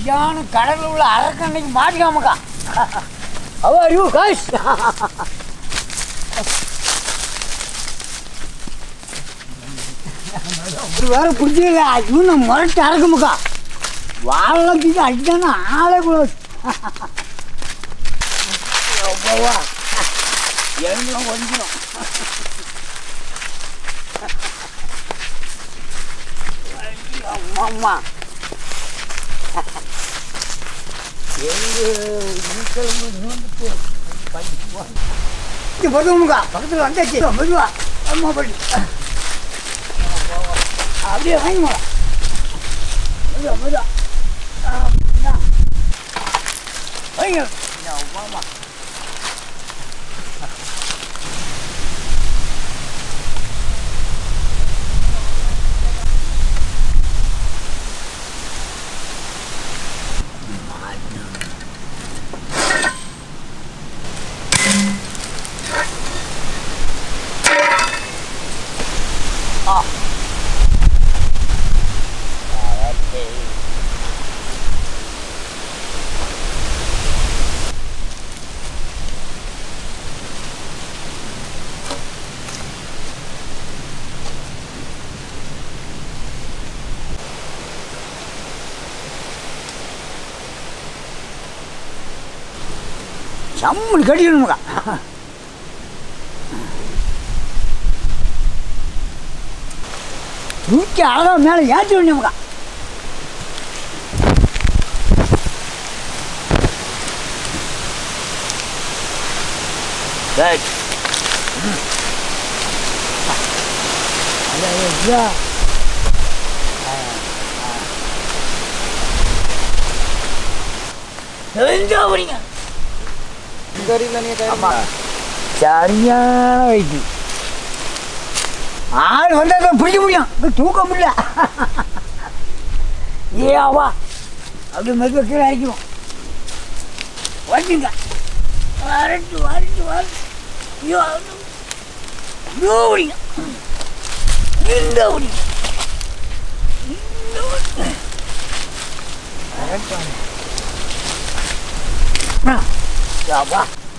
யானு கடலில் உள்ள அரக்கண்ணைக்கு மாட்டிக்காமக்கா அவ அறிவு காஷ் இது வேற பிடிச்சல இன்னும் முரட்டு அறக்குமுக்கா வாழலாம் தூக்கி அடிச்சானா ஆளே கூட எவ்வளவா எழுந்துடும் ஒழிஞ்சிடும் அம்மா படுத்துமுக்கா பக்கத்தில் வந்தாச்சு மெதுவா அம்மா படி அப்படியே வாங்கிமா மெதுவா மெதுவா ஆ, இந்தா. வைங்க வாமா சம்முன்னு கட்டிடணுமுக்கா தூக்கி அழகா மேலே ஏற்றி விடணுமுக்கா ரைட் ஐயா எங்க வரீங்க ஆமா சரியான வைக்கு ஆள் வந்தா தான் பிடிக்க முடியும் இப்ப தூக்க முடியல ஏவா அப்படி மெதுவாக கீழே இறக்கிடும் வந்துங்க வரட்டு வரட்டு வரட்டு ஐயோ ஐயோ முடியும் இந்த முடியும் இந்த முடியும் வரட்டு ஆ யாவா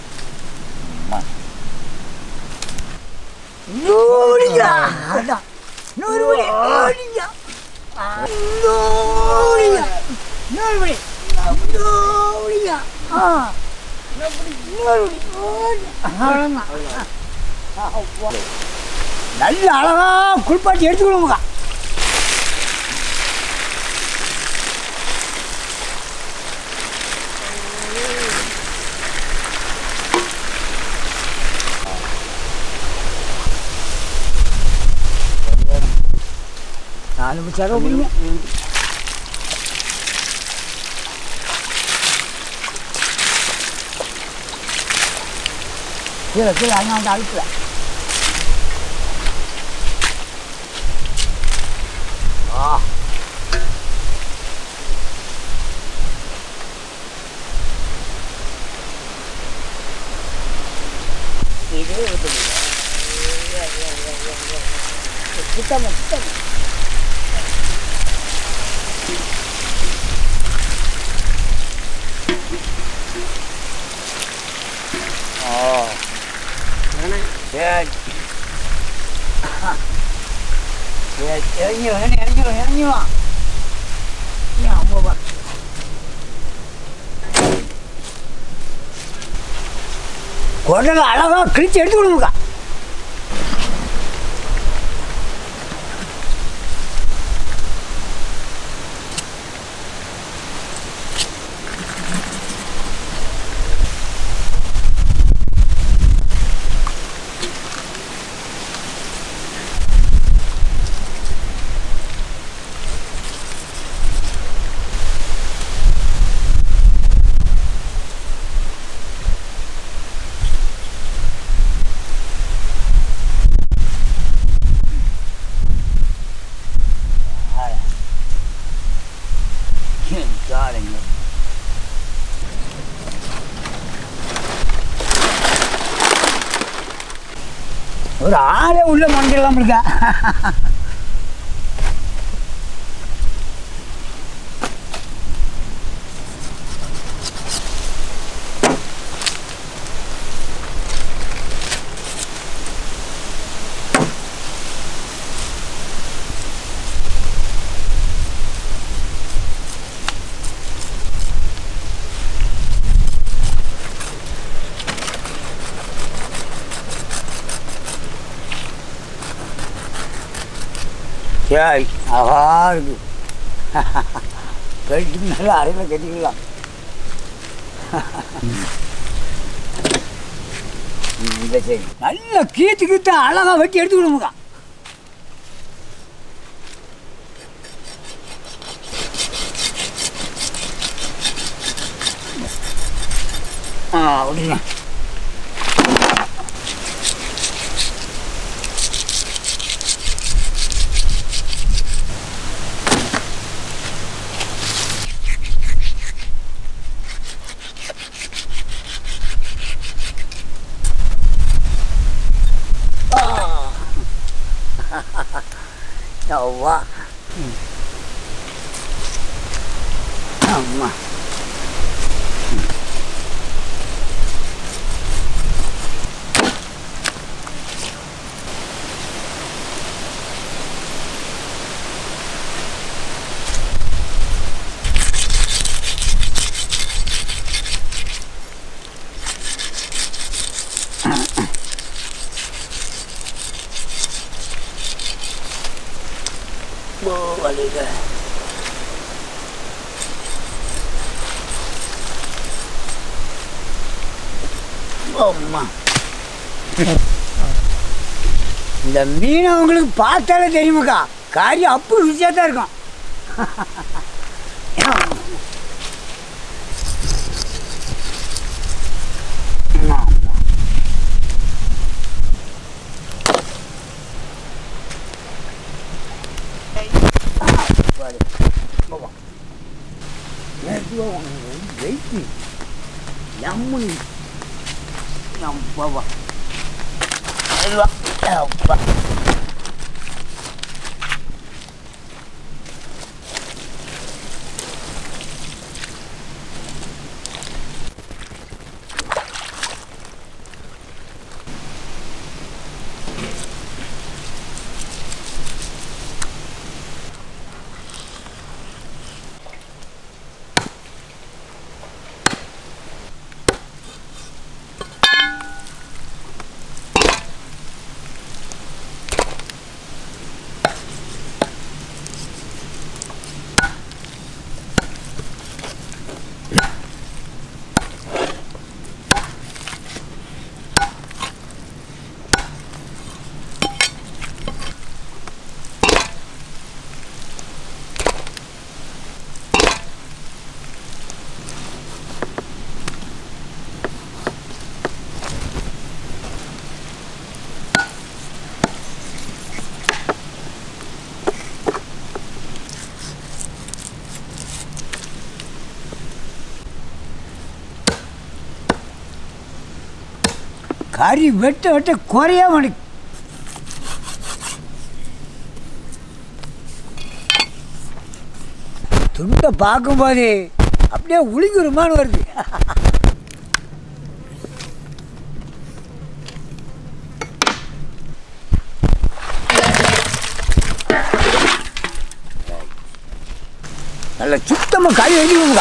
நூறியா அதான் நூறு மணி நூறியா நூறியா நூறு மணி நூறியா ஆ நூறு மணி அவ்வளோதான் நல்ல அழகா குளிப்பாட்டி எடுத்துக்கணுமுக்கா நாலு மணி சரவு முடியும் கீழே கீழே அங்கே வந்து அழுத்துல ஆ இது சுத்தமாக சுத்தமாக Oh. Good. Good. இறங்கிடும் இறங்கி இறங்கிடும் இறங்கிடும் ஏன் அம்மா பா குடல அழகா கிழிச்சு எடுத்து விடுமுக்கா Darling. ஒரு ஆளே உள்ள மண்டிடலாம் இருக்கா சரி அழகா இருக்கு கழிச்சு நல்லா அரையில் கட்டிக்கலாம் ம், இந்த சரி நல்லா கீத்து கீத்து அழகாக வெட்டி எடுத்துக்கணுமுக்கா ஆ அப்படிங்க யவ்வா ம். அம்மா ஓ வலிக அம்மா இந்த மீனை உங்களுக்கு பார்த்தாலே தெரியுமாக்கா காரியம் அப்போ ருச்சியாக தான் இருக்கும் ஆமா. பாரு. போவா. மெதுவா வாங்க. வெயிட்டு. எம்முனி. எம் பாவா. மெதுவா. அப்பா. கறி வெட்ட வெட்ட குறையா மாட்டேங்குது துண்டை பார்க்கும்போது அப்படியே உளிங்குருமான்னு வருது நல்ல சுத்தமாக கறி வெடிக்குங்க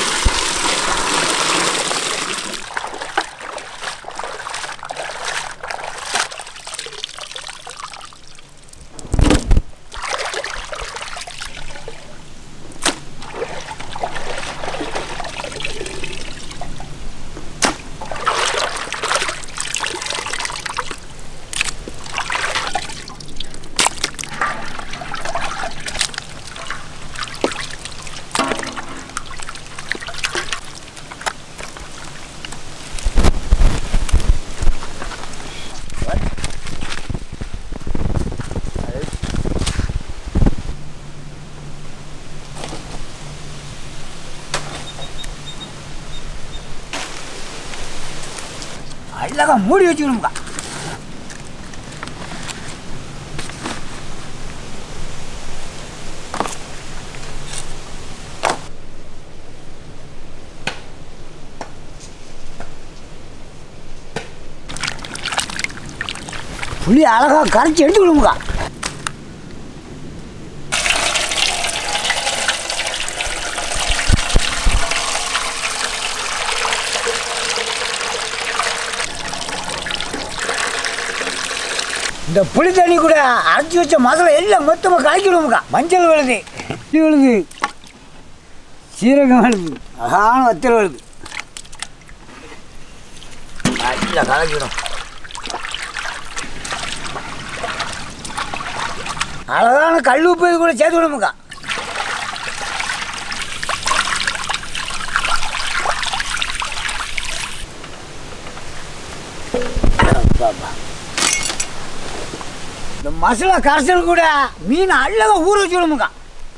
அழகா மூடி வச்சுக்கணும்க்கா புளி அழகா கரைச்சி எடுத்துக்கணும்க்கா இந்த இந்த புளி தண்ணி கூட அரைச்சி வச்ச மசாலா எல்லாம் மொத்தமாக கலக்கிடுவோமுக்கா மஞ்சள் விழுது புளி விழுது சீரகம் விழுது அழகான வத்தல் விழுது நல்லா கலக்கிடும் அழகான கல் உப்பு இது கூட சேர்த்து விடுமுக்கா அப்பா. இந்த மசாலா கரைசல் கூட மீன் அழகா ஊற வச்சு விடுமுக்கா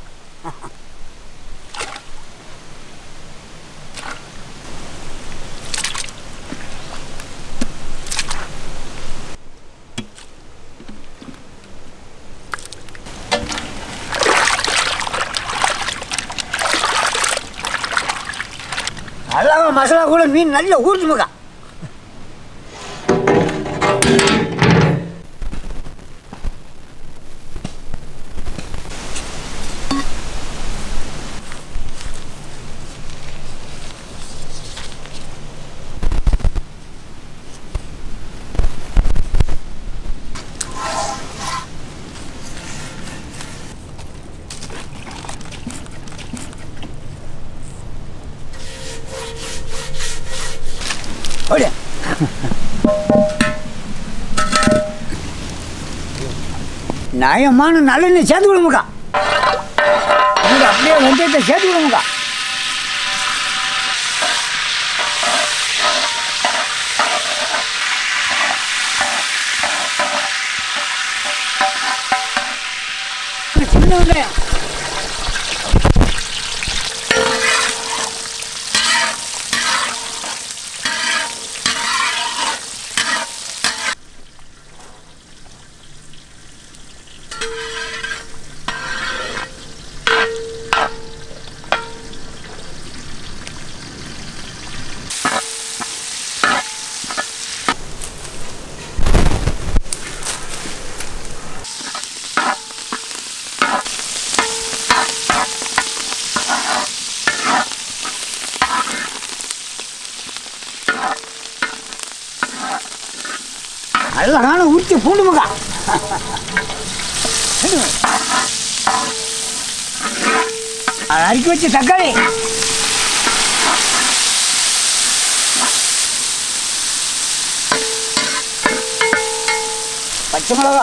அழகா மசாலா கூட மீன் நல்லா ஊறுச்சுமுக்கா ஓடியா நயமான நல்லெண்ணெய் சேர்த்து விடுமுக்கா இது அப்படியே வெந்தயத்தை சேர்த்து விடுமுக்கா சின்ன வெங்காயம் அழகான ஊற்றி பூண்டு முகா அரைக்கி வச்ச தக்காளி பச்சை மிளகா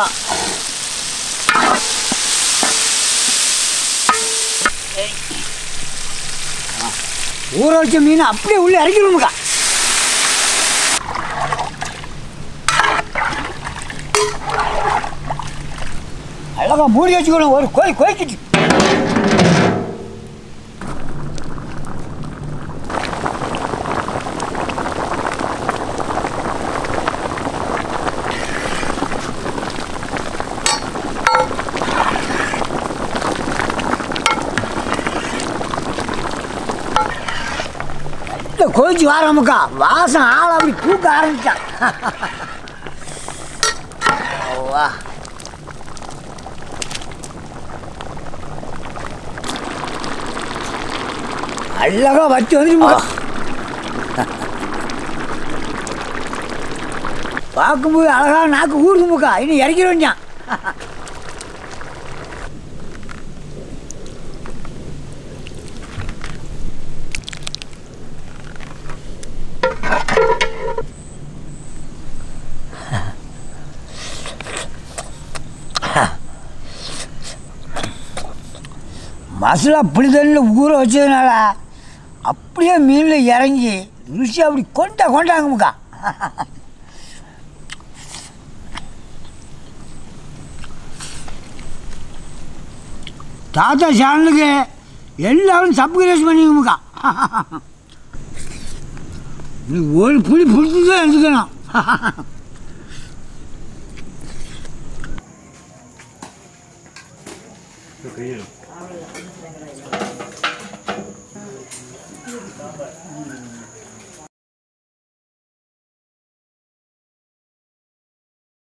ஊற வச்ச மீன் அப்படியே உள்ள இறக்கிடுமுக்கா அழகா மூடி வச்சுக்கணும் ஒரு கோய் கோய்க்கிட்டு இல்லை கோச்சு வாரமுக்கா வாசம் ஆள் அப்படி தூக்க ஆரம்பிச்சான் வா அழகா வச்சு வந்துருமுக்கா பார்க்கும்போது அழகா நாக்கு ஊறுதுமுக்கா இன்னும் இறக்கிட வேண்டியான் மசாலா புளிதண்ணில் ஊற வச்சதுனால அப்படியே மீனில் இறங்கி ருசி அப்படி கொண்டா கொண்டாங்கமுக்கா தாத்தா சேனலுக்கு எல்லாரும் சப்ஸ்கிரைப் பண்ணிக்கமுக்கா நீ ஒரு புளி பிடிச்சி தான் எடுத்துக்கணும்